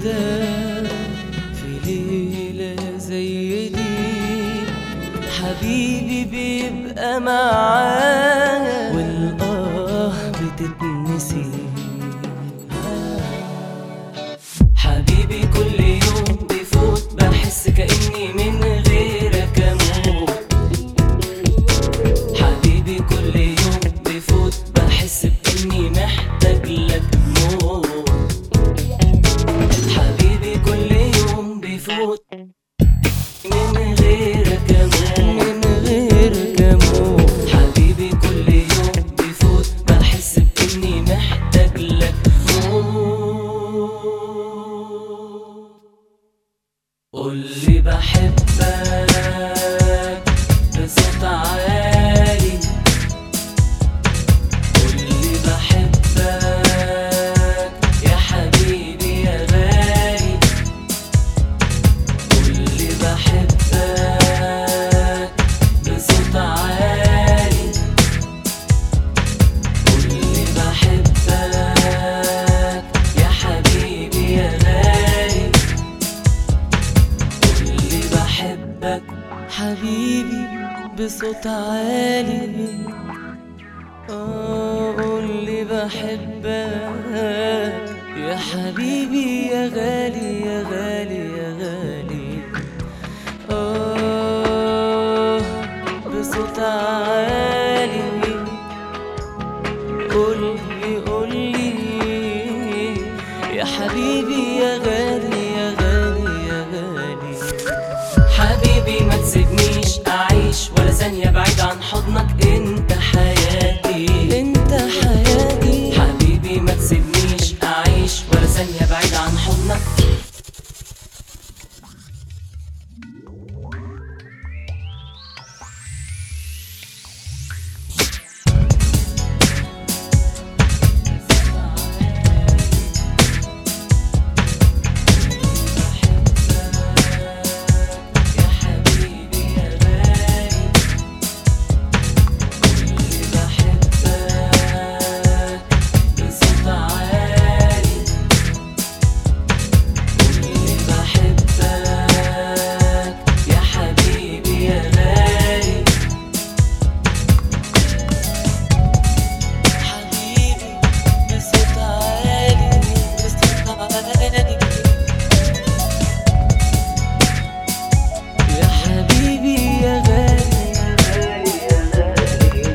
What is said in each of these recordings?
كده في ليلة زي دي حبيبي بيبقى معايا والآه بتتنسي حبيبي كل يوم بيفوت بحس كأني من غيرك أموت حبيبي كل يوم بيفوت بحس بإني محتاج لك موت حبيبي كل يوم بيفوت من غيرك أموت من غيرك أموت حبيبي كل يوم بيفوت بحس بإني محتاج لك موت قولي بحبك بصوت عالي قولي بحبك يا حبيبي يا غالي قولي بحبك بصوت عالي قولي بحبك يا حبيبي يا غالي قولي بحبك حبيبي بصوت عالي آه قولي بحبك يا حبيبي يا غالي يا غالي يا غالي آه بصوت عالي قولي قولي يا حبيبي يا غالي يا غالي يا غالي حبيبي ما تسيبنيش اعيش ولا ثانية بعيد عن حضنك انت حياتي انت حياتي حبيبي ما تسيبنيش اعيش ولا ثانية بعيد عن حضنك يا حبيبي يا غالي اللي بحبك بصوت عالي اللي بحبك يا حبيبي يا غالي حبيبي بصوت عالي بصوت عالي يا حبيبي يا غالي يا غالي يا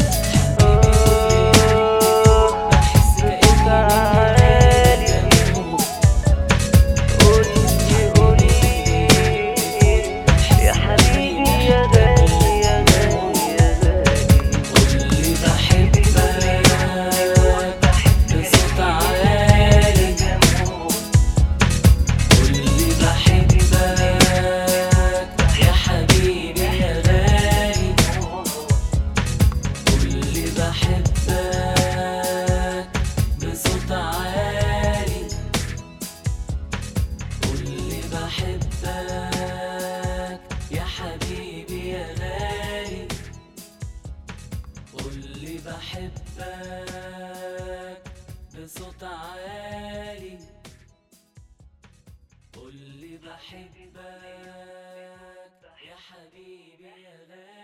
غالي بحس كأني عالي قولي قولي يا حبيبي يا غالي يا غالي يا غالي قولي بحبك بصوت عالي قولي بحبك يا حبيبي يا غالي قولي بحبك بصوت عالي قولي بحبك يا حبيبي يا غالي قولي بحبك بصوت عالي قولي بحبك يا حبيبي يا غالي